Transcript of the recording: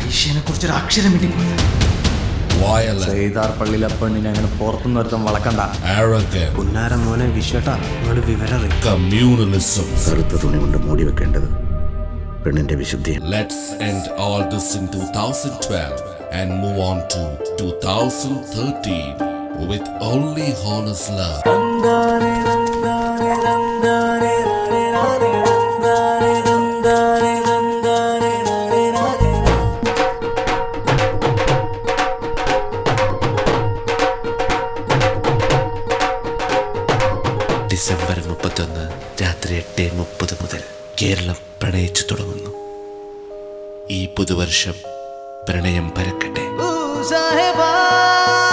ഐഷ്യനെ കുറിച്ചൊരു അക്ഷരം വേണ്ടി violent, ചെയ്താർ പള്ളിയിലെ പെണ്ണിനെ അങ്ങനെ പുറത്തുനിന്ന് ഒരുത്തം വളക്കണ്ട arrogant, പുന്നാര മോനെ വിശ്വട്ടാ നിങ്ങൾ വിവരം communalism. കറുത്ത തുണി കൊണ്ട് മൂടി വെക്കേണ്ടത് പെണ്ണിന്റെ വിശുദ്ധിയെ Let's end all this in 2012 and move on to 2013 with only honest love. December മുപ്പത്തൊന്ന് രാത്രി എട്ട് മുപ്പത് മുതൽ കേരളം പ്രണയിച്ചു തുടങ്ങുന്നു ഈ പുതുവർഷം പ്രണയം പരക്കട്ടെ സാഹേബാ